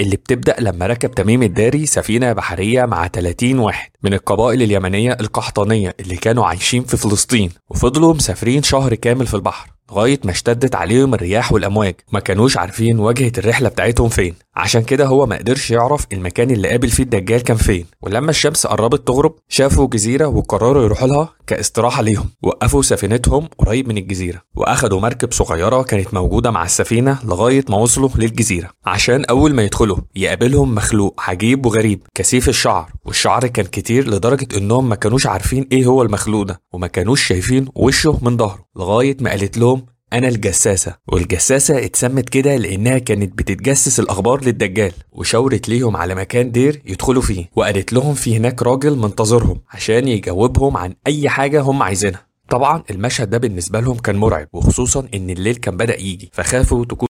اللي بتبدأ لما ركب تميم الداري سفينة بحرية مع 30 واحد من القبائل اليمنية القحطانية اللي كانوا عايشين في فلسطين وفضلوا مسافرين شهر كامل في البحر لغاية ما اشتدت عليهم الرياح والأمواج ما كانوش عارفين واجهة الرحلة بتاعتهم فين عشان كده هو ما قدرش يعرف المكان اللي قابل فيه الدجال كان فين ولما الشمس قربت تغرب شافوا جزيرة وقرروا يروحوا لها كاستراحة ليهم وقفوا سفينتهم قريب من الجزيرة وأخدوا مركب صغيرة كانت موجودة مع السفينة لغاية ما وصلوا للجزيرة عشان أول ما يدخلوا يقابلهم مخلوق عجيب وغريب كثيف الشعر والشعر كان كتير لدرجة إنهم ما كانوش عارفين إيه هو المخلوق ده وما كانوش شايفين وشه من ظهره لغاية ما قالت لهم أنا الجساسة والجساسة اتسمت كده لأنها كانت بتتجسس الأخبار للدجال وشاورت ليهم على مكان دير يدخلوا فيه وقالت لهم في هناك راجل منتظرهم عشان يجاوبهم عن أي حاجة هم عايزينها طبعا المشهد ده بالنسبة لهم كان مرعب وخصوصا إن الليل كان بدأ يجي فخافوا تكون